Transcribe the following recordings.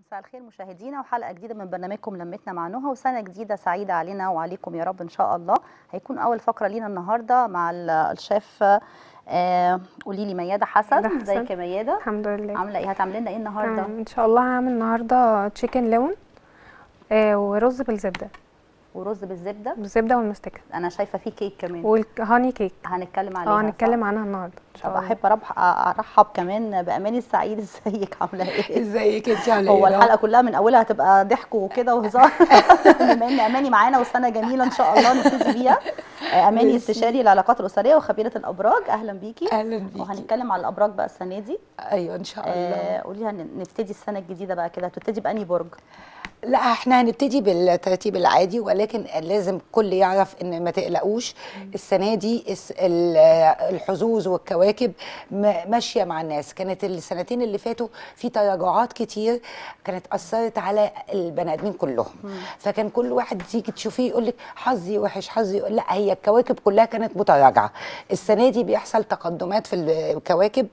مساء الخير مشاهدينا وحلقه جديده من برنامجكم لمتنا مع نهى وسنه جديده سعيده علينا وعليكم يا رب ان شاء الله هيكون اول فقره لينا النهارده مع ال- الشيف آه قولي لي مياده حسن ميادة حسن. ازيك يا مياده الحمد لله عامله ايه هتعملي لنا ايه النهارده تمام ان شاء الله هعمل النهارده تشيكن لون آه ورز بالزبده ورز بالزبده بالزبده والمستكه انا شايفه فيه كيك كمان والهاني كيك هنتكلم عليها اه هنتكلم صح؟ عنها النهارده ان شاء طب الله احب أربح ارحب كمان باماني السعيد ازيك عامله ايه ازيك انت عامله هو ايه الحلقه كلها من اولها هتبقى ضحك وكده وهزار بما ان اماني معانا والسنه جميله ان شاء الله نبتدي بيها آه، اماني ميرسي. استشاري العلاقات الاسريه وخبيره الابراج اهلا بيكي اهلا بيكي وهنتكلم على الابراج بقى السنه دي ايوه ان شاء الله آه قولي لي هن- نبتدي السنه الجديده بقى كده هتبتدي باني برج لا احنا هنبتدي بالترتيب العادي ولكن لازم كل يعرف ان ما تقلقوش السنه دي الس- ال- الحظوظ والكواكب م- ماشيه مع الناس كانت السنتين اللي فاتوا في تراجعات كتير كانت اثرت على البني ادمين كلهم فكان كل واحد تيجي تشوفيه يقول لك حظي وحش حظي لا هي الكواكب كلها كانت متراجعه السنه دي بيحصل تقدمات في الكواكب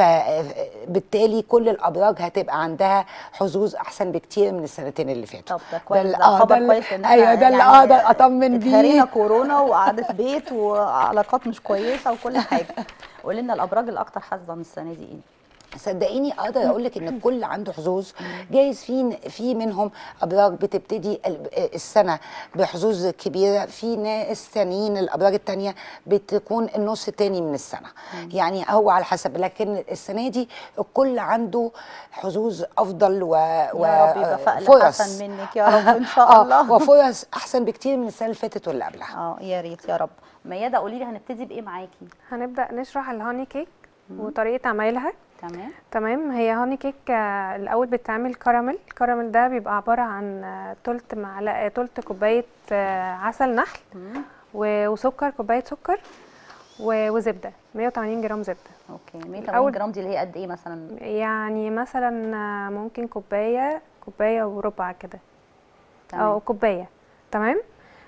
فبالتالي كل الابراج هتبقى عندها حظوظ احسن بكتير من السنتين اللي فاتوا طب ده كويس اللي- ده آه، خبر اللي- كويس ان ايوه ده اللي اقدر اطمن اتهرينا بيه كورونا وقعدة بيت وعلاقات مش كويسه وكل حاجه قولي لنا الابراج الاكثر حظا السنه دي ايه صدقيني اقدر اقول لك ان الكل عنده حظوظ جايز في في منهم ابراج بتبتدي ال- السنه بحظوظ كبيره في ناس تانيين الابراج التانيه بتكون النص التاني من السنه يعني هو على حسب لكن السنه دي الكل عنده حظوظ افضل و يا رب يبقى فقل وفرص حسن منك يا رب ان شاء آه، الله وفرص احسن بكتير من السنه اللي فاتت واللي قبلها اه يا ريت يا رب ميادة قولي لي هنبتدي بايه معاكي هنبدا نشرح الهاني كيك وطريقه عمايلها تمام تمام هي هاني كيك آه، الاول بتعمل كراميل الكراميل ده بيبقى عباره عن آه، تلت معلقه تلت كوبايه آه، عسل نحل مم. و- وسكر كوبايه سكر و- وزبده 180 جرام زبده اوكي 180 الأول- جرام دي اللي هي قد ايه مثلا يعني مثلا آه، ممكن كوبايه كوبايه وربع كده تمام. او كوبايه تمام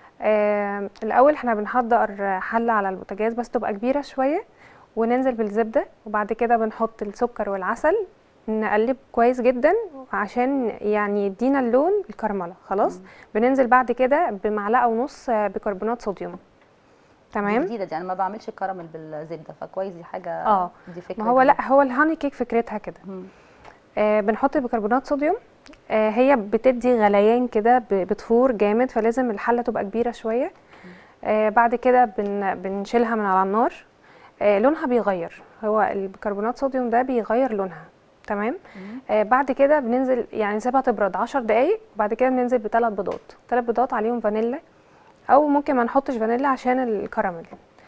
آه الاول احنا بنحضر حله على البوتاجاز بس تبقى كبيره شويه وننزل بالزبده وبعد كده بنحط السكر والعسل نقلب كويس جدا عشان يعني يدينا اللون الكرمله خلاص بننزل بعد كده بمعلقه ونص آه، بيكربونات صوديوم دي تمام جديده دي انا ما بعملش كراميل بالزبده فكويس دي حاجه اه دي فكره ما هو جديدة. لا هو الهاني كيك فكرتها كده مم. آه بنحط بيكربونات صوديوم آه هي بتدي غليان كده ب- بتفور جامد فلازم الحله تبقى كبيره شويه آه بعد كده بن بنشيلها من على النار آه لونها بيغير هو البيكربونات صوديوم ده بيغير لونها تمام آه بعد كده بننزل يعني نسيبها تبرد 10 دقايق وبعد كده بننزل بثلاث بيضات ثلاث بيضات عليهم فانيلا او ممكن ما نحطش فانيلا عشان الكراميل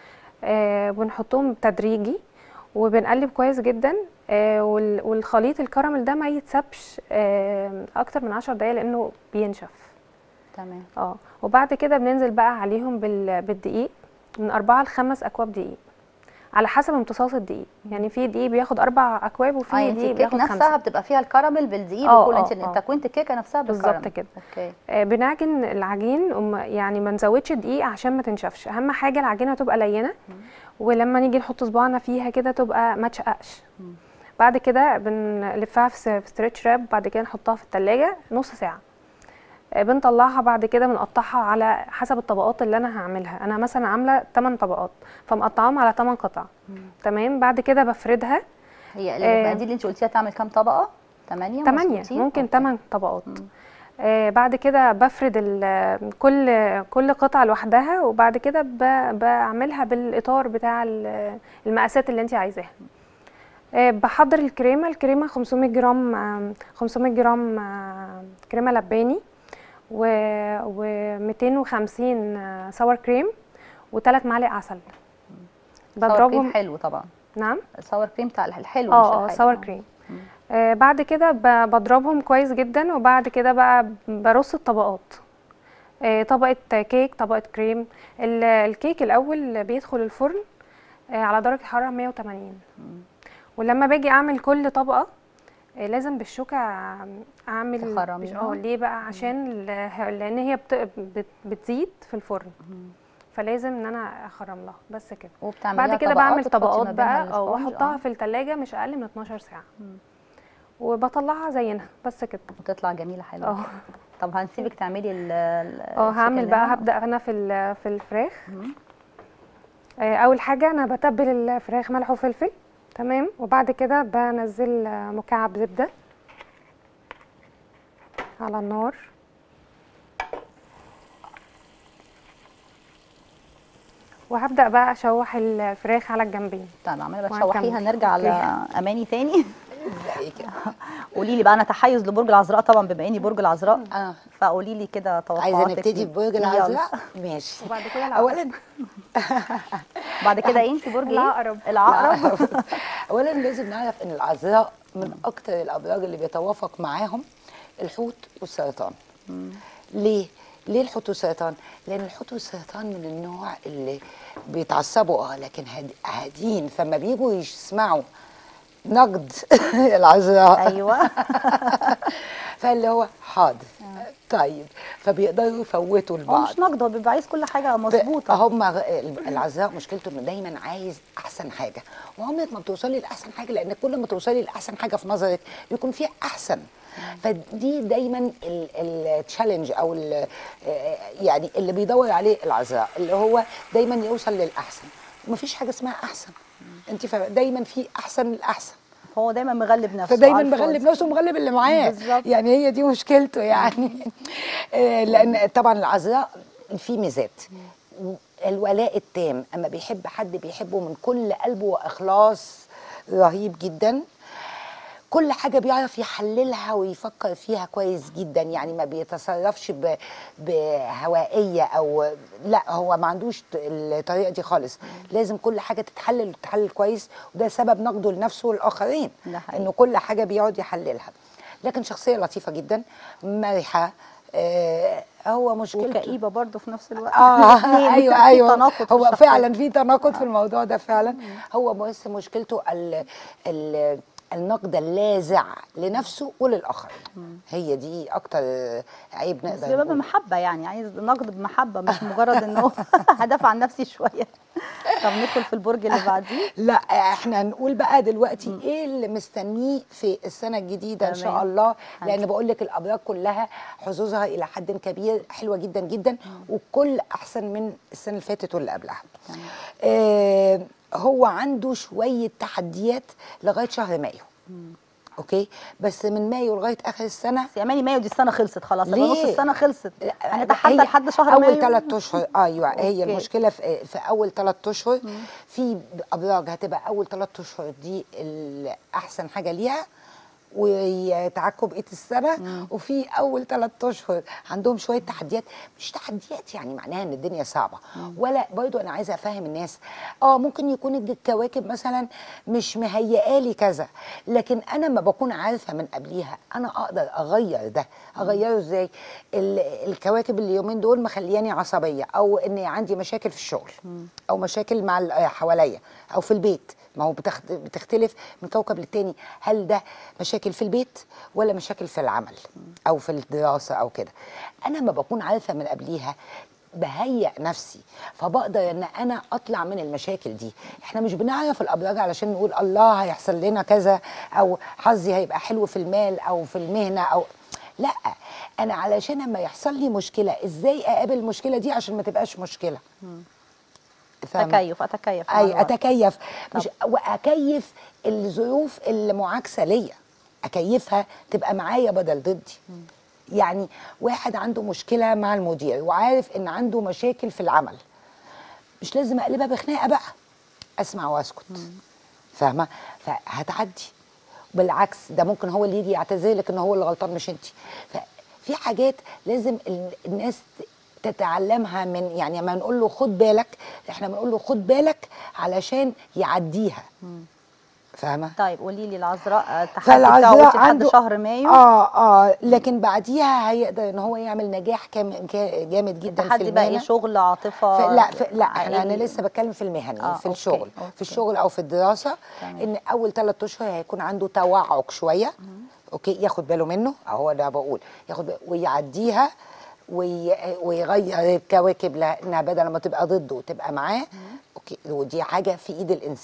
آه بنحطهم تدريجي وبنقلب كويس جدا آه وال- والخليط الكراميل ده ما يتسابش آه اكتر من 10 دقايق لانه بينشف تمام اه وبعد كده بننزل بقى عليهم بال- بالدقيق من أربعة لخمس أكواب دقيق على حسب امتصاص الدقيق يعني في دقيق بياخد أربع أكواب اه وفي يعني انت دقيق الكيك بياخد نفسها خمسة بتبقى فيها الكراميل بالدقيق اه، وكل اه، انت اه. تكوينه الكيكه نفسها بالظبط بالكراميل كده. اوكي آه بنعجن العجين وم- يعني ما نزودش الدقيق عشان ما تنشفش أهم حاجة العجينة تبقى لينة ولما نيجي نحط صباعنا فيها كده تبقى ما تشققش بعد كده بنلفها في س- في ستريتش راب بعد كده نحطها في التلاجة نص ساعة آه، بنطلعها بعد كده بنقطعها على حسب الطبقات اللي انا هعملها انا مثلا عامله 8 طبقات فمقطعاهم على 8 قطع تمام بعد كده بفردها هي آه. المقادير اللي انت قلتيها تعمل كام طبقه 8 8 ممكن 8 طبقات آه بعد كده بفرد ال- كل كل قطعه لوحدها وبعد كده ب- بعملها بالاطار بتاع ال- المقاسات اللي انت عايزاها آه بحضر الكريمه الكريمه 500 جرام آم، 500 جرام آم، كريمه لباني و, و 250 آه، ساور كريم وثلاث معالق عسل ساور بضربهم كريم حلو طبعا نام الساور كريم بتاع الحلو مش اه اه الحادق. ساور كريم آه بعد كده ب- بضربهم كويس جدا وبعد كده بقى برص الطبقات آه طبقة كيك طبقة كريم ال- الكيك الأول بيدخل الفرن آه على درجة حرارة 180 ولما باجي أعمل كل طبقة آه لازم بالشوكة أعمل تخرميها. اه ليه بقى عشان ال- لأن هي بت- بت- بتزيد في الفرن فلازم ان انا اخرم لها بس كده وبتعمليها بعد كده طبقات بعمل وتحطي طبقات ما بينها بقى اه السبونج. واحطها آه. في التلاجة مش اقل من 12 ساعه وبطلعها زينها بس كده وتطلع جميله حلوه اه طب هنسيبك تعملي ال ال- اه هعمل الشيكن بقى ليمون. هبدا انا في ال- في الفراخ مم. آه، اول حاجه انا بتبل الفراخ ملح وفلفل تمام وبعد كده بنزل آه، مكعب زبده على النار وهبدا بقى اشوح الفراخ على الجنبين طب عماله وهنكمل. بتشوحيها نرجع على اماني تاني ازاي كده قولي لي بقى انا تحيز لبرج العذراء طبعا بما اني برج العذراء اه فقولي لي كده توقعاتك عايزه نبتدي ليه. ببرج يلا. العذراء ماشي وبعد كده العقرب. اولا بعد كده ايه انت برج ايه العقرب. العقرب اولا لازم نعرف ان العذراء من اكتر الابراج اللي بيتوافق معاهم الحوت والسرطان ليه ليه الحوت والسرطان لان الحوت والسرطان من النوع اللي بيتعصبوا اه لكن هاد- هادين فما بيجوا يسمعوا نقد العذراء ايوه فاللي هو حاضر طيب فبيقدروا يفوتوا هو البعض مش نقد هو بيبقى عايز كل حاجه مظبوطه هم العذراء مشكلته انه دايما عايز احسن حاجه وعمرك ما بتوصلي لاحسن حاجه لان كل ما توصلي لاحسن حاجه في نظرك يكون فيها احسن فدي دايما التشالنج او ال- آه، يعني اللي بيدور عليه العذراء اللي هو دايما يوصل للاحسن ومفيش حاجه اسمها احسن انت فاهمة؟ دايما في احسن الاحسن هو دايما مغلب نفسه فدايما على الفاضي. مغلب نفسه ومغلب اللي معاه بالظبط. يعني هي دي مشكلته يعني آه، لان طبعا العذراء في ميزات الولاء التام اما بيحب حد بيحبه من كل قلبه واخلاص رهيب جدا كل حاجه بيعرف يحللها ويفكر فيها كويس جدا يعني ما بيتصرفش ب- بهوائيه او لا هو ما عندوش الطريقه دي خالص لازم كل حاجه تتحلل وتتحلل كويس وده سبب نقده لنفسه والاخرين ده حقيقي. انه كل حاجه بيقعد يحللها لكن شخصيه لطيفه جدا مرحه آه هو مشكلته وكئيبه برضه في نفس الوقت اه الاتنين. ايوه في ايوه تناقض في هو الشخصية. فعلا في تناقض في الموضوع ده فعلا هو بس مشكلته ال ال النقد اللاذع لنفسه وللاخرين هي دي اكتر عيب بس نقدر بيبقى نقول. بمحبه يعني عايز نقد بمحبه مش مجرد انه هدافع عن نفسي شويه طب ندخل في البرج اللي بعديه لا احنا هنقول بقى دلوقتي ايه اللي مستنيه في السنه الجديده ان شاء تمام. الله لان هنشوف. بقول لك الابراج كلها حظوظها الى حد كبير حلوه جدا جدا وكل احسن من السنه اللي فاتت واللي قبلها تمام. آه هو عنده شويه تحديات لغايه شهر مايو اوكي بس من مايو لغايه اخر السنه بس يا ماني مايو دي السنه خلصت خلاص يبقى نص ليه؟ السنه خلصت لا، هنتحدى هي لحد شهر مايو اول ثلاث اشهر ايوه هي أوكي. المشكله في, في اول ثلاث اشهر في ابراج هتبقى اول ثلاث اشهر دي ال- احسن حاجه ليها ويتعكوا بقيه السنه وفي اول ثلاث اشهر عندهم شويه تحديات مش تحديات يعني معناها ان الدنيا صعبه ولا برضو انا عايزه افهم الناس اه ممكن يكون الج- الكواكب مثلا مش مهيئه لي كذا لكن انا ما بكون عارفه من قبليها انا اقدر اغير ده اغيره ازاي ال- الكواكب اليومين دول مخلياني عصبيه او اني عندي مشاكل في الشغل او مشاكل مع اللي حواليا او في البيت ما هو بتخت- بتختلف من كوكب للتاني هل ده مشاكل في البيت ولا مشاكل في العمل او في الدراسه او كده انا ما بكون عارفه من قبليها بهيئ نفسي فبقدر ان انا اطلع من المشاكل دي احنا مش بنعرف الابراج علشان نقول الله هيحصل لنا كذا او حظي هيبقى حلو في المال او في المهنه او لا انا علشان لما يحصل لي مشكله ازاي اقابل المشكله دي عشان ما تبقاش مشكله فاهمة؟ تكيف اتكيف مع اي الوقت. اتكيف مش واكيف الظروف اللي معاكسه ليا اكيفها تبقى معايا بدل ضدي يعني واحد عنده مشكله مع المدير وعارف ان عنده مشاكل في العمل مش لازم اقلبها بخناقه بقى اسمع واسكت فاهمه فهتعدي بالعكس ده ممكن هو اللي يجي يعتذر لك ان هو اللي غلطان مش انت ففي حاجات لازم ال- الناس تتعلمها من يعني لما نقول له خد بالك احنا بنقول له خد بالك علشان يعديها فاهمه طيب قولي لي العذراء آه، التحدي بتاعه فالعذراء وانت لحد عنده شهر مايو اه اه لكن بعديها هيقدر ان هو يعمل نجاح كام كا- جامد جدا في التحدي بقى ايه المهنه شغل عاطفه ف- لا ف- لا انا, أنا عائلي؟ لسه بتكلم في المهني آه، في أوكي، الشغل أوكي. في الشغل او في الدراسه تمام. ان اول ثلاث اشهر هيكون عنده توعك شويه اوكي ياخد باله منه اهو ده بقول ياخد باله ويعديها وي... ويغير الكواكب لانها بدل ما تبقى ضده تبقى معاه اوكي ودي حاجه في ايد الانسان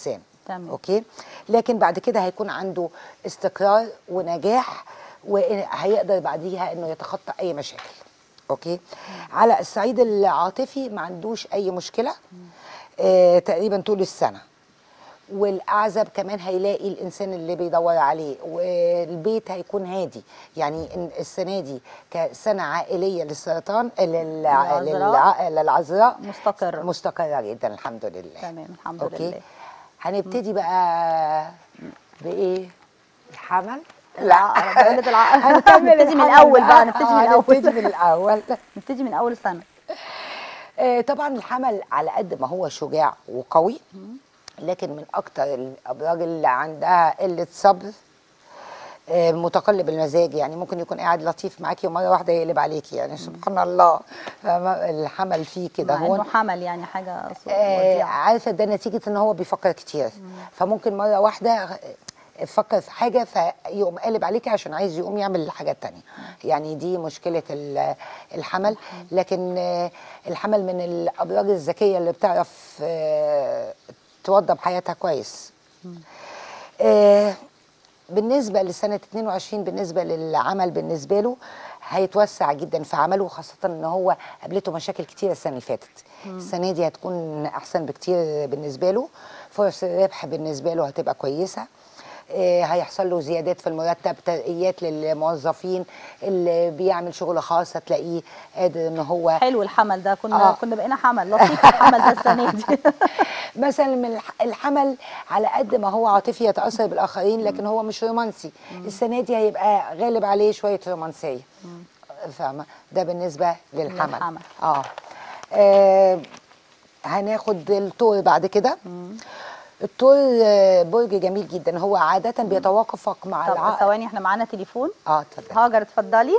تمام. اوكي لكن بعد كده هيكون عنده استقرار ونجاح وهيقدر بعديها انه يتخطى اي مشاكل اوكي على الصعيد العاطفي ما عندوش اي مشكله آه تقريبا طول السنه والاعزب كمان هيلاقي الانسان اللي بيدور عليه والبيت هيكون هادي يعني إن السنه دي كسنه عائليه للسرطان للع... للعذراء. للع... للعذراء مستقر. مستقره جدا الحمد لله تمام الحمد اوكي لله هنبتدي بقى بايه الحمل العقرب عقدة العقرب هنكمل نبتدي من الحمل الاول بقى نبتدي من آه، الاول نبتدي من الاول نبتدي من اول سنه آه، طبعا الحمل على قد ما هو شجاع وقوي لكن من اكتر الابراج اللي عندها قله صبر آه، متقلب المزاج يعني ممكن يكون قاعد لطيف معاكي ومره واحده يقلب عليكي يعني سبحان الله فما- الحمل فيه كده مع هو انه حمل يعني حاجه ص- آه وضيعة. عارفه ده نتيجه ان هو بيفكر كتير فممكن مره واحده فكر في حاجه فيقوم قالب عليكي عشان عايز يقوم يعمل الحاجه التانية يعني دي مشكله ال- الحمل لكن آه، الحمل من الابراج الذكيه اللي بتعرف آه، توضب حياتها كويس آه، بالنسبه لسنه 22 بالنسبه للعمل بالنسبه له هيتوسع جدا في عمله خاصه ان هو قابلته مشاكل كتير السنه اللي فاتت السنه دي هتكون احسن بكتير بالنسبه له فرص الربح بالنسبه له هتبقى كويسه آه، هيحصل له زيادات في المرتب ترقيات للموظفين اللي بيعمل شغل خاص هتلاقيه قادر ان هو حلو الحمل ده كنا آه. كنا بقينا حمل لطيف الحمل ده السنه دي مثلا من الح- الحمل على قد ما هو عاطفي يتاثر بالاخرين لكن هو مش رومانسي السنه دي هيبقى غالب عليه شويه رومانسيه فاهمه ده بالنسبه للحمل, للحمل. اه, آه هناخد الطور بعد كده الطور آه، برج جميل جدا هو عاده بيتوافق مع طب العقل ثواني احنا معانا تليفون اه اتفضل هاجر اتفضلي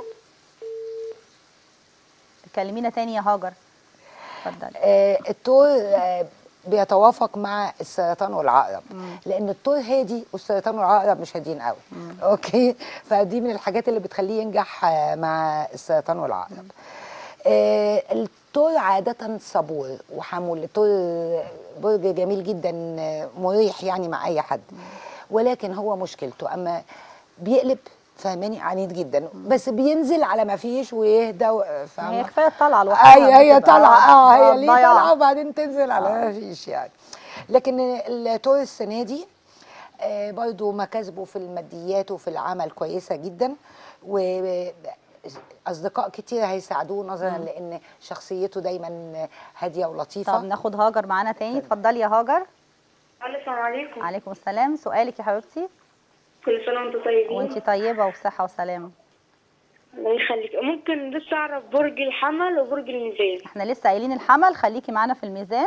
كلمينا تاني يا هاجر اتفضلي آه، الطور آه، بيتوافق مع السرطان والعقرب لان الطور هادي والسرطان والعقرب مش هاديين قوي اوكي فدي من الحاجات اللي بتخليه ينجح آه، مع السرطان والعقرب آه، الطور عادة صبور وحمول الطور برج جميل جدا آه، مريح يعني مع أي حد ولكن هو مشكلته أما بيقلب فاهماني عنيد جدا بس بينزل على ما فيش ويهدى و- هي فاهمة كفايه الطلعه لوحدها اي هي بتبقى- طالعه اه هي ليه ضياع. طالعه وبعدين تنزل على ما فيش يعني لكن التور السنه دي آه، برضو مكاسبه في الماديات وفي العمل كويسه جدا واصدقاء كتير هيساعدوه نظرا لان شخصيته دايما هاديه ولطيفه طب ناخد هاجر معانا تاني اتفضلي يا هاجر السلام عليكم عليكم السلام سؤالك يا حبيبتي كل سنة وانتم طيبين وانتي طيبه وبصحه وسلامه الله يخليك ممكن لسه اعرف برج الحمل وبرج الميزان احنا لسه قايلين الحمل خليكي معانا في الميزان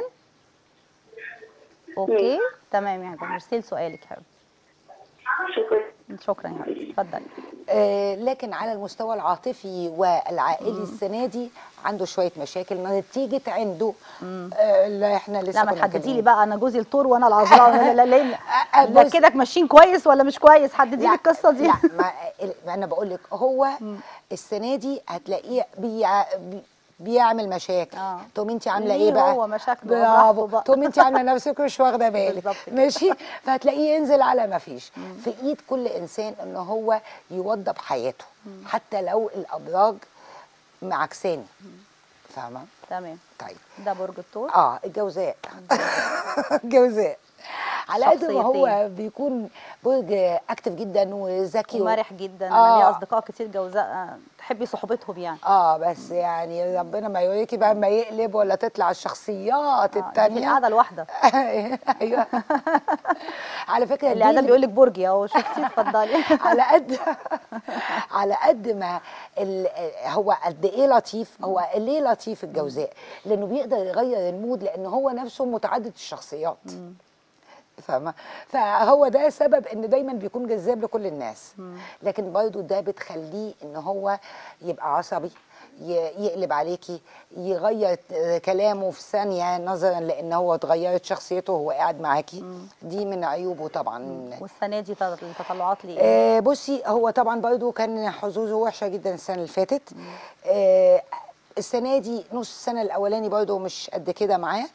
اوكي تمام يا هاجر ميرسي لسؤالك يا حبيبتي شكرا شكرا يا حبيبتي اتفضلي آه، لكن على المستوى العاطفي والعائلي السنه دي عنده شويه مشاكل نتيجه عنده آه، اللي احنا لسه لا ما كنا تحددي لي مكلمين. بقى انا جوزي الطور وانا العذراء لا لا آه، لا بص- كده ماشيين كويس ولا مش كويس حددي لي القصه دي لا ما ما انا بقول لك هو السنه دي هتلاقيه بيع بي- بيعمل مشاكل آه. تقوم انت عامله ليه ايه بقى هو مشاكله براحته برافو بقى. تقوم انت عامله نفسك مش واخده بالك بالظبط كده. ماشي فهتلاقيه ينزل على ما فيش في ايد كل انسان ان هو يوضب حياته حتى لو الابراج معكساني فاهمه تمام طيب ده برج الثور اه الجوزاء الجوزاء على قد ما هو شخصيتين. بيكون برج اكتف جدا وذكي و- ومرح جدا آه. انا ليا اصدقاء كتير جوزاء آه، تحبي صحبتهم يعني اه بس يعني ربنا ما يوريكي بقى ما يقلب ولا تطلع الشخصيات آه، دي في التانية القعده الواحده ايوه على فكره اللي قاعده دي بيقول لك برجي اهو شفتي اتفضلي على قد على قد ما ال... هو قد ايه لطيف هو ليه لطيف الجوزاء لانه بيقدر يغير المود لان هو نفسه متعدد الشخصيات فاهمه فهو ده سبب ان دايما بيكون جذاب لكل الناس لكن برضه ده بتخليه ان هو يبقى عصبي ي- يقلب عليكي يغير ت- كلامه في ثانيه نظرا لان هو اتغيرت شخصيته وهو قاعد معاكي دي من عيوبه طبعا والسنه دي تط- التطلعات لي ايه آه بصي هو طبعا برضو كان حظوظه وحشه جدا السنه اللي فاتت آه السنه دي نص السنه الاولاني برضو مش قد كده معاه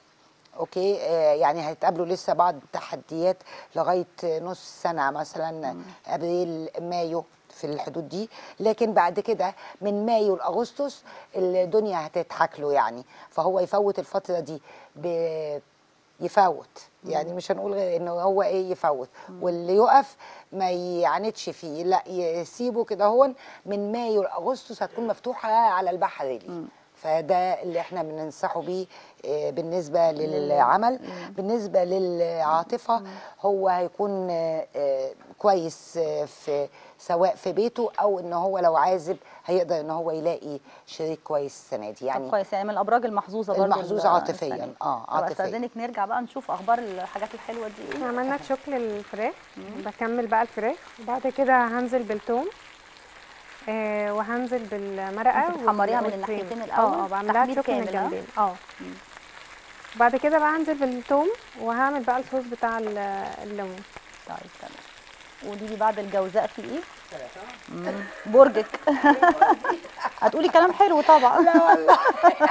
اوكي آه يعني هيتقابلوا لسه بعض التحديات لغايه نص سنه مثلا ابريل مايو في الحدود دي لكن بعد كده من مايو لاغسطس الدنيا هتضحك له يعني فهو يفوت الفتره دي ب يفوت يعني مش هنقول غير انه هو ايه يفوت واللي يقف ما يعاندش فيه لا يسيبه كده هون من مايو لاغسطس هتكون مفتوحه على البحر ليه فده اللي احنا بننصحه بيه آه، بالنسبه للعمل بالنسبه للعاطفه هو هيكون آه، آه، كويس آه، في سواء في بيته او ان هو لو عازب هيقدر ان هو يلاقي شريك كويس السنه دي طب يعني كويس يعني من الابراج المحظوظه برضو المحظوظة ال- عاطفياً، السنة دي. آه، طب عاطفياً. استاذنك نرجع بقى نشوف اخبار الحاجات الحلوه دي احنا ايه عملنا تشوك للفراخ بكمل بقى الفراخ وبعد كده هنزل بالثوم آه وهنزل بالمرقه انت بتحمريها من والكريم. الناحيتين الأول؟ اه اه بعملها تحمير تشوك من كامل، ها؟ الجنبين اه بعد كده بقى هنزل بالثوم وهعمل بقى الصوص بتاع ال- الليمون طيب تمام قولي لي بعد الجوزاء في ايه مم. برجك هتقولي كلام حلو طبعا لا والله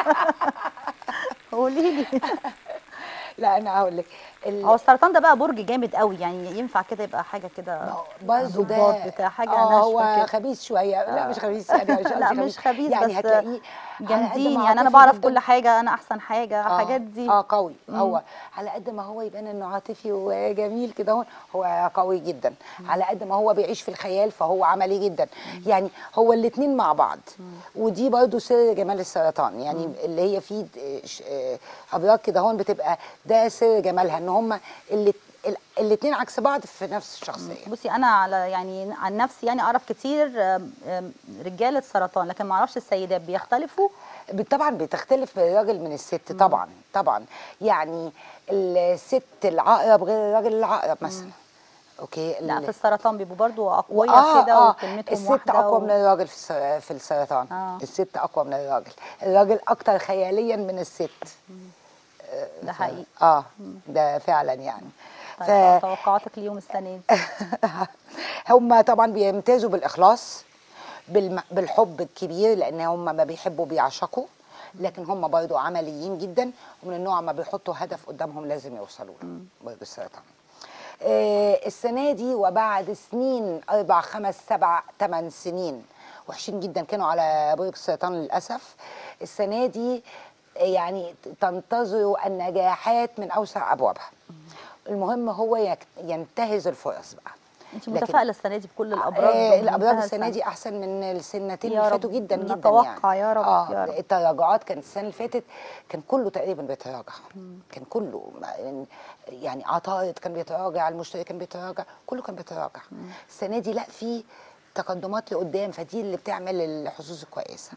قولي لي لا انا هقول لك ال- هو السرطان ده بقى برج جامد قوي يعني ينفع كده يبقى حاجه كده برضه ده ضباط بتاع حاجه اه ناشفه هو كده. خبيث شويه لا مش خبيث يعني مش لا قصدي مش خبيث يعني بس هتلاقيه على قد جامدين ما يعني انا عاطفي بعرف جداً. كل حاجه انا احسن حاجه آه، الحاجات دي اه قوي هو على قد ما هو يبان انه عاطفي وجميل كده هو هو قوي جدا على قد ما هو بيعيش في الخيال فهو عملي جدا يعني هو الاثنين مع بعض ودي برضو سر جمال السرطان يعني اللي هي فيه د- ش- آه، ابراج كده هون بتبقى ده سر جمالها ان هم الاثنين عكس بعض في نفس الشخصيه بصي انا على يعني عن نفسي يعني اعرف كتير آم، آم، رجاله سرطان لكن ما اعرفش السيدات بيختلفوا طبعا بتختلف الراجل من الست طبعا طبعا يعني الست العقرب غير الراجل العقرب مثلا اوكي لا ال- في السرطان بيبقوا برضو اقوياء آه، كده آه، وكلمتهم الست واحده اقوى و- من الراجل في الس- في السرطان آه. الست اقوى من الراجل الراجل اكتر خياليا من الست ده حقيقي اه ده فعلا يعني طيب توقعاتك ليوم السنه دي هم طبعا بيمتازوا بالاخلاص بالم... بالحب الكبير لان هم ما بيحبوا بيعشقوا لكن هم برضو عمليين جدا ومن النوع ما بيحطوا هدف قدامهم لازم يوصلوا له برضو السرطان آه السنه دي وبعد سنين اربع خمس سبع ثمان سنين وحشين جدا كانوا على برج السرطان للاسف السنه دي يعني تنتظروا النجاحات من اوسع ابوابها المهم هو يك- ينتهز الفرص بقى انت لكن- متفائله السنه دي بكل الابراج آه الابراج بمنتهى السنه دي احسن من السنتين يا اللي رب. فاتوا جدا جدا نتوقع يعني يا رب، اه يا رب. التراجعات كانت السنه اللي فاتت كان كله تقريبا بيتراجع كان كله ما- يعني عطارد كان بيتراجع المشتري كان بيتراجع كله كان بيتراجع السنه دي لا في تقدمات لقدام فدي اللي بتعمل الحظوظ الكويسه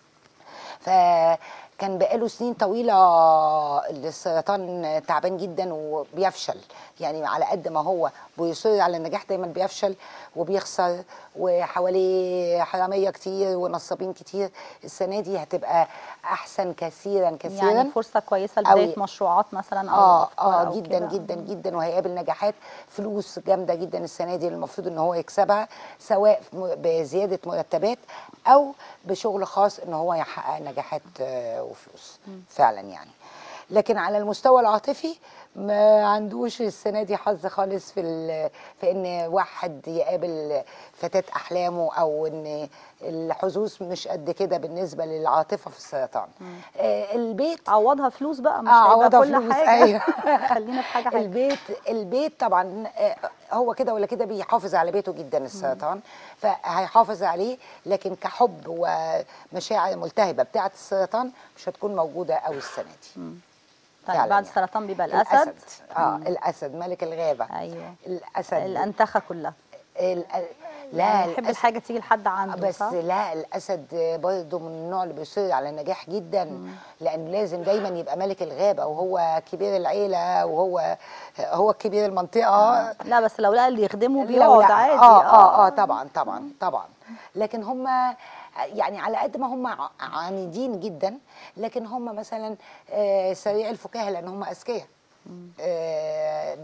فكان بقاله سنين طويلة السرطان تعبان جدا وبيفشل يعني على قد ما هو بيصر على النجاح دايما بيفشل وبيخسر وحواليه حرامية كتير ونصابين كتير السنة دي هتبقى أحسن كثيرا كثيرا يعني فرصه كويسه لبدايه أوي. مشروعات مثلا او اه أفكار اه أو جدا كده. جدا جدا وهيقابل نجاحات فلوس جامده جدا السنه دي المفروض ان هو يكسبها سواء م- بزياده مرتبات او بشغل خاص ان هو يحقق نجاحات آه، وفلوس فعلا يعني لكن على المستوى العاطفي ما عندوش السنه دي حظ خالص في ال- في ان واحد يقابل فتاه احلامه او ان الحظوظ مش قد كده بالنسبه للعاطفه في السرطان آه البيت عوضها فلوس بقى مش اه هيبقى عوضها كل فلوس حاجه ايوه خلينا في حاجه حاجه البيت البيت طبعا آه، هو كده ولا كده بيحافظ على بيته جدا السرطان فهيحافظ عليه لكن كحب ومشاعر ملتهبه بتاعه السرطان مش هتكون موجوده قوي السنه دي طيب فعلاً بعد يعني. السرطان بيبقى الاسد اه الاسد ملك الغابه ايوه الاسد الانتخه كلها ال- لا يعني يحب الأسد الحاجه تيجي لحد عنده بس صح؟ لا الاسد برضه من النوع اللي بيصر على النجاح جدا لان لازم دايما يبقى ملك الغابه وهو كبير العيله وهو هو كبير المنطقه لا بس لو لقى اللي يخدمه لو بيقعد لا- عادي اه اه اه طبعا طبعا طبعا لكن هم يعني على قد ما هم ع- عنيدين جدا لكن هم مثلا آه سريع الفكاهه لان هم اذكياء آه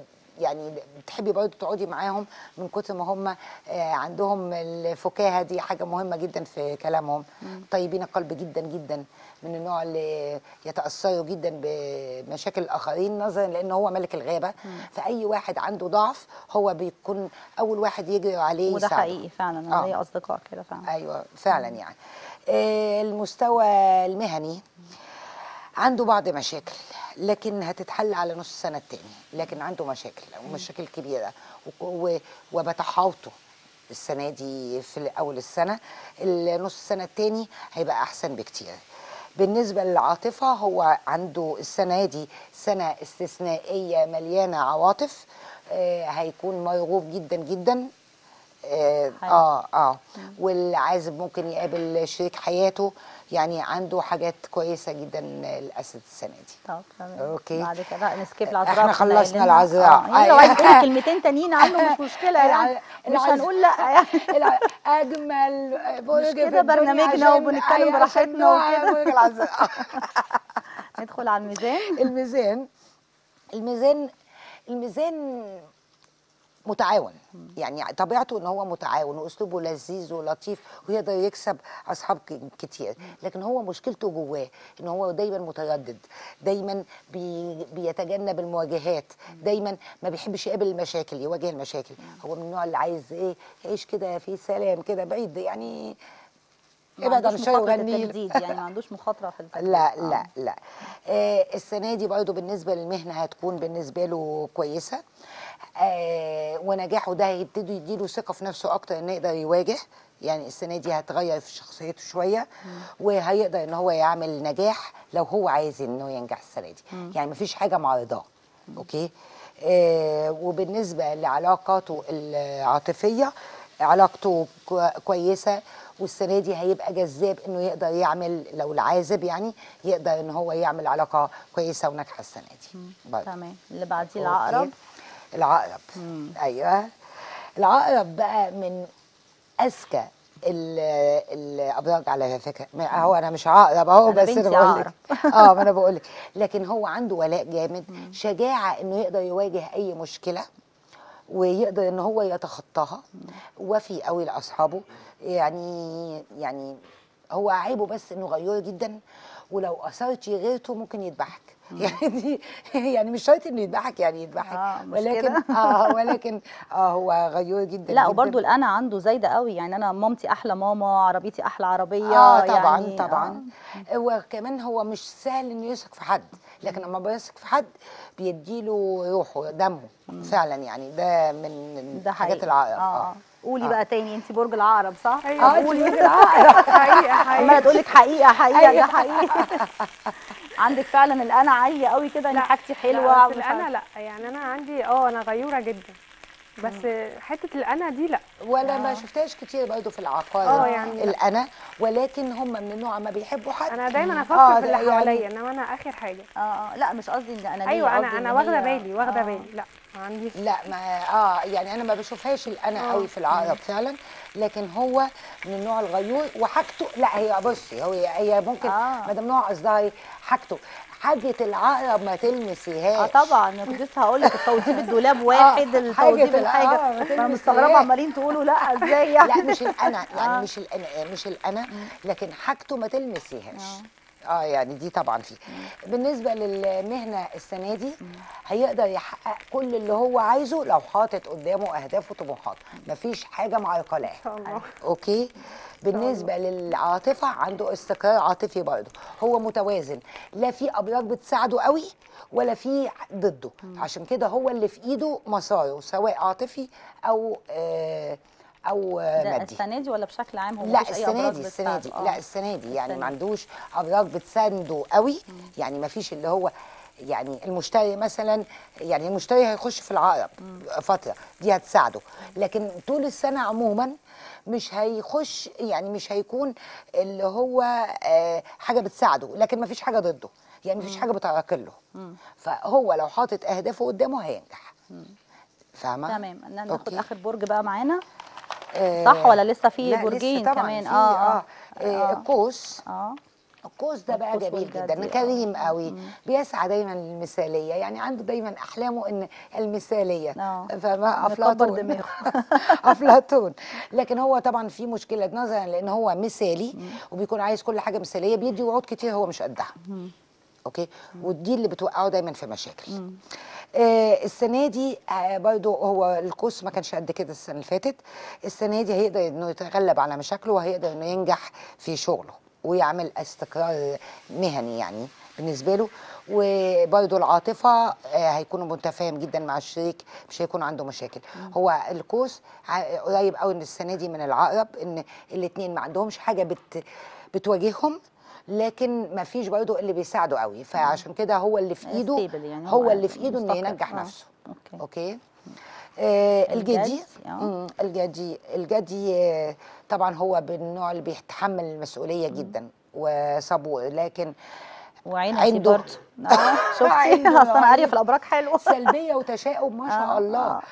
يعني بتحبي برضه تقعدي معاهم من كتر ما هم آه، عندهم الفكاهه دي حاجه مهمه جدا في كلامهم طيبين القلب جدا جدا من النوع اللي يتاثروا جدا بمشاكل الاخرين نظرا لان هو ملك الغابه فاي واحد عنده ضعف هو بيكون اول واحد يجري عليه وده يساعده. حقيقي فعلا انا آه. ليا اصدقاء كده فعلا ايوه فعلا يعني آه، المستوى المهني عنده بعض مشاكل لكن هتتحل على نص السنه التاني لكن عنده مشاكل ومشاكل كبيره و- و- وبتحاوطه السنه دي في اول السنه النص السنه التاني هيبقى احسن بكتير بالنسبه للعاطفه هو عنده السنه دي سنه استثنائيه مليانه عواطف آه، هيكون مرغوب جدا جدا اه حلو. اه, آه. والعازب ممكن يقابل شريك حياته يعني عنده حاجات كويسه جدا الاسد السنه دي طب تمام أوكي. بعد كده نسكيب العذراء إحنا كنا خلصنا قايلينها. العذراء. اه يعني لو عايز تقولي كلمتين تانيين عنه مش مشكله يعني الع- مش العذراء. هنقول لا يعني الع- اجمل برج في كده الدنيا برنامجنا عشان- وبنتكلم أيوة، براحتنا عشان نوع وكده. برج العذراء ندخل على الميزان الميزان الميزان الميزان متعاون يعني طبيعته ان هو متعاون واسلوبه لذيذ ولطيف ويقدر يكسب اصحاب ك- كتير لكن هو مشكلته جواه ان هو دايما متردد دايما بي بيتجنب المواجهات دايما ما بيحبش يقابل المشاكل يواجه المشاكل هو من النوع اللي عايز ايه يعيش كده في سلام كده بعيد يعني ما ابعد عن عندوش الشاي مخاطرة وغني التجديد يعني ما عندوش مخاطره في التجديد لا آه. لا لا آه السنه دي برضو بالنسبه للمهنه هتكون بالنسبه له كويسه آه ونجاحه ده هيبتدي يديله ثقه في نفسه اكتر انه يقدر يواجه يعني السنه دي هتغير في شخصيته شويه وهيقدر ان هو يعمل نجاح لو هو عايز انه ينجح السنه دي يعني مفيش حاجه معرضاه اوكي آه وبالنسبه لعلاقاته العاطفيه علاقته كو- كويسه والسنه دي هيبقى جذاب انه يقدر يعمل لو العازب يعني يقدر ان هو يعمل علاقه كويسه وناجحه السنه دي برضه. تمام اللي بعديه أوكي. العقرب العقرب ايوه العقرب بقى من اذكى ال- الابراج على فكره ما- هو انا مش عقرب اهو أنا بس بنتي انا بقول لك عقرب. اه ما انا بقول لك لكن هو عنده ولاء جامد شجاعه انه يقدر يواجه اي مشكله ويقدر ان هو يتخطاها وفي قوي لاصحابه يعني يعني هو عيبه بس انه غيور جدا ولو اثرتي غيرته ممكن يذبحك يعني دي يعني مش شرط انه يذبحك يعني يذبحك آه، مش ولكن كده؟ اه ولكن اه هو غيور جدا لا جداً. وبرده الانا عنده زايده قوي يعني انا مامتي احلى ماما عربيتي احلى عربيه اه طبعا يعني طبعا وكمان هو مش سهل انه يثق في حد لكن لما بيثق في حد بيديله روحه دمه فعلا يعني ده من ده حاجات حقيقي العقرب اه قولي آه. بقى تاني انت برج العقرب صح؟ أيوة. آه، اه قولي دي العقرب حقيقة حقيقة عماله تقول لك حقيقه حقيقه ده حقيقي عندك فعلا الانا عاليه قوي كده ان حاجتي حلوه لا بس ومش الانا عارفة. لا يعني انا عندي اه انا غيوره جدا بس حته الانا دي لا ولا ما شفتهاش كتير برضه في العقارب آه، يعني الانا ولكن هم من النوع ما بيحبوا حد انا دايما آه، افكر في ده اللي يعني- حواليا انما انا اخر حاجه اه اه لا مش قصدي ان انا ايوه انا انا واخده بالي واخده بالي لا ما عنديش لا ما اه يعني انا ما بشوفهاش الانا آه. قوي في العقرب فعلا لكن هو من النوع الغيور وحاجته لا هي بصي هو هي ممكن آه. ما دام نوع قصدها إيه؟ حاجته حاجه العقرب ما تلمسيهاش اه طبعا انا كنت لسه هقول لك التوضيب الدولاب واحد التوضيب حاجة الحاجه الآه، ما انا تلمسيهاش. مستغربه عمالين تقولوا لا ازاي يعني لا مش الانا يعني آه. مش الانا مش الانا لكن حاجته ما تلمسيهاش اه يعني دي طبعا فيه بالنسبه للمهنه السنه دي هيقدر يحقق كل اللي هو عايزه لو حاطط قدامه اهداف وطموحات مفيش حاجه معيقلاه ان شاء الله اوكي بالنسبه للعاطفه عنده استقرار عاطفي برضه هو متوازن لا في ابراج بتساعده قوي ولا في ضده عشان كده هو اللي في ايده مساره سواء عاطفي او آه او آه ده مادي السنه دي ولا بشكل عام هو لا مفيش أي السنه أبراج دي السنه دي بتساعده؟ آه. لا السنه دي يعني السنة ما دي. عندوش ابراج بتسانده قوي يعني ما فيش اللي هو يعني المشتري مثلا يعني المشتري هيخش في العقرب فتره دي هتساعده لكن طول السنه عموما مش هيخش يعني مش هيكون اللي هو آه حاجه بتساعده لكن ما فيش حاجه ضده يعني ما فيش حاجه بتعرقل له فهو لو حاطط اهدافه قدامه هينجح فاهمه تمام ناخد أوكي. اخر برج بقى معانا آه، صح ولا لسه في لا، لسه برجين طبعاً كمان في اه اه, آه. آه. القوس اه القوس ده بقى القوس جميل والجدي، جدا آه. كريم قوي بيسعى دايما للمثاليه يعني عنده دايما احلامه ان المثاليه آه. فما مكبر افلاطون دماغه. افلاطون لكن هو طبعا في مشكله نظرا لان هو مثالي وبيكون عايز كل حاجه مثاليه بيدي وعود كتير هو مش قدها اوكي ودي اللي بتوقعه دايما في مشاكل آه السنه دي آه برضو هو القوس ما كانش قد كده السنه اللي فاتت السنه دي هيقدر انه يتغلب على مشاكله وهيقدر انه ينجح في شغله ويعمل استقرار مهني يعني بالنسبه له وبرضه العاطفه آه، هيكون متفاهم جدا مع الشريك مش هيكون عنده مشاكل هو القوس ع- قريب قوي من السنه دي من العقرب ان الاثنين ما عندهمش حاجه بت بتواجههم لكن ما فيش برضه اللي بيساعده قوي فعشان كده هو اللي في ايده stable يعني هو هو اللي في ايده انه مستقر. ينجح آه. نفسه أوكي. اوكي آه الجدي الجدي، آه. مم، الجدي الجدي آه، طبعا هو بالنوع اللي بيتحمل المسؤوليه جدا وصبور لكن وعينك عنده- برضه اه شفتي عنده اصل انا قاريه عين. في الابراج حلو سلبيه وتشاؤم ما شاء آه، الله اه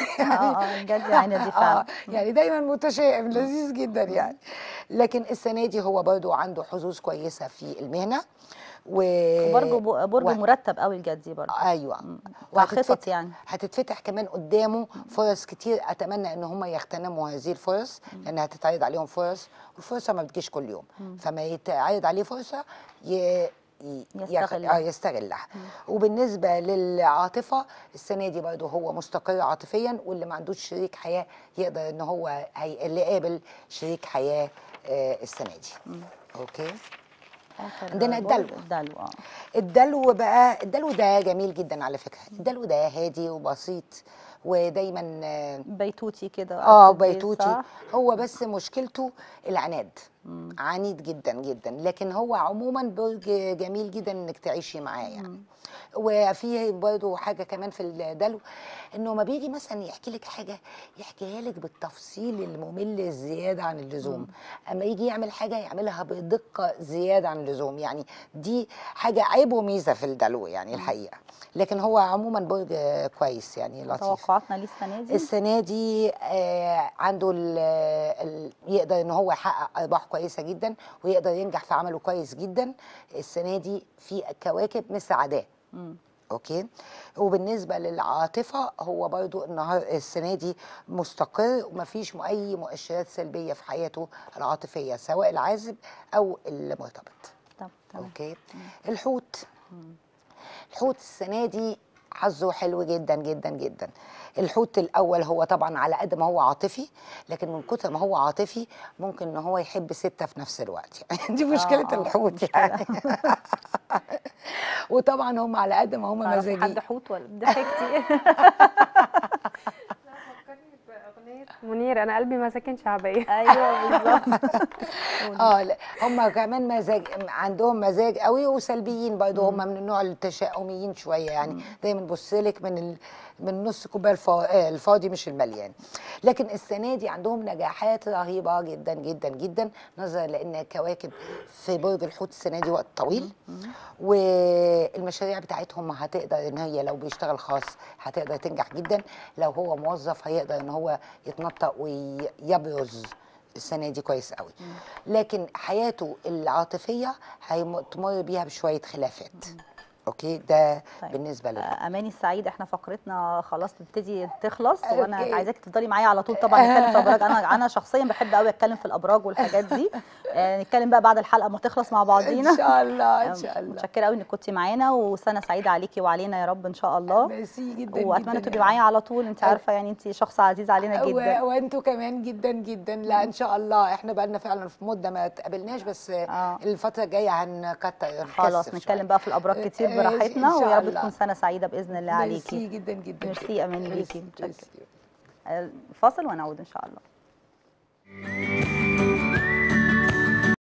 اه بجد يا عيني دي اه فعلا يعني دايما متشائم لذيذ جدا يعني لكن السنه دي هو برضو عنده حظوظ كويسه في المهنه و برج برج و- مرتب قوي الجدي برضه ايوه بتاع خطط وهتتفتح- يعني. هتتفتح كمان قدامه فرص كتير اتمنى ان هم يغتنموا هذه الفرص لان هتتعرض عليهم فرص والفرصه ما بتجيش كل يوم فما يتعرض عليه فرصه ي... ي- ياخ- يستغلها. اه يستغلها وبالنسبه للعاطفه السنه دي برضه هو مستقر عاطفيا واللي ما عندوش شريك حياه يقدر ان هو هي... اللي قابل شريك حياه آه السنه دي اوكي آخر عندنا برج الدلو. الدلو اه الدلو بقى الدلو ده جميل جدا على فكره الدلو ده هادي وبسيط ودايما آه، بيتوتي كده اه قاعد في البيت، بيتوتي صح؟ هو بس مشكلته العناد عنيد جدا جدا لكن هو عموما برج جميل جدا انك تعيشي معاه يعني وفيه برضه حاجه كمان في الدلو انه ما بيجي مثلا يحكي لك حاجه يحكيها لك بالتفصيل الممل الزياده عن اللزوم اما يجي يعمل حاجه يعملها بدقه زياده عن اللزوم يعني دي حاجه عيب وميزه في الدلو يعني الحقيقه لكن هو عموما برج كويس يعني لطيف توقعاتنا ليه السنه دي السنه دي آه عنده ال ال يقدر ان هو يحقق ارباح كويسه جدا ويقدر ينجح في عمله كويس جدا السنه دي في كواكب مساعداه اوكي وبالنسبه للعاطفه هو برضو النهار السنه دي مستقر ومفيش م- اي مؤشرات سلبيه في حياته العاطفيه سواء العازب او المرتبط طب تمام اوكي الحوت الحوت السنه دي حظه حلو جدا جدا جدا الحوت الاول هو طبعا على قد ما هو عاطفي لكن من كتر ما هو عاطفي ممكن ان هو يحب سته في نفس الوقت يعني دي مشكله آه، الحوت مشكلة. يعني وطبعا هم على قد ما هم تعرفي مزاجي حد حوت ولا ضحكتي منير انا قلبي مساكن شعبيه ايوه بالظبط اه لا هم كمان مزاج عندهم مزاج قوي وسلبيين برضه هم من النوع التشاؤميين شويه يعني دايما بص لك من ال... من نص كوبايه الفا... آه، الفاضي مش المليان لكن السنه دي عندهم نجاحات رهيبه جدا جدا جدا نظرا لان الكواكب في برج الحوت السنه دي وقت طويل والمشاريع بتاعتهم هتقدر ان هي لو بيشتغل خاص هتقدر تنجح جدا لو هو موظف هيقدر ان هو يتنطق ويبرز السنه دي كويس قوي لكن حياته العاطفيه هتمر بيها بشويه خلافات اوكي ده طيب. بالنسبه له آه، اماني السعيد احنا فقرتنا خلاص تبتدي تخلص وانا أوكي. عايزاكي تفضلي معايا على طول طبعا نتكلم في الابراج انا انا شخصيا بحب قوي اتكلم في الابراج والحاجات دي آه، نتكلم بقى بعد الحلقه ما تخلص مع بعضينا ان شاء الله ان شاء الله متشكره قوي انك كنتي معانا وسنه سعيده عليكي وعلينا يا رب ان شاء الله ميرسي جدا واتمنى جدا تبقي معايا على طول انت عارفه يعني انت شخص عزيز علينا جدا و... وانتوا كمان جدا جدا لا ان شاء الله احنا بقالنا فعلا في مده ما تقابلناش بس آه. الفتره الجايه هنكتر خلاص نكثف نتكلم شوية. بقى في الابراج كتير ماشي، إن براحتنا شاء ويا رب الله. تكون سنه سعيده باذن الله ميرسي عليكي جدا جدا ميرسي جداً. أماني ليكي، ميرسي، متشكرة. ميرسي. الفاصل ونعود ان شاء الله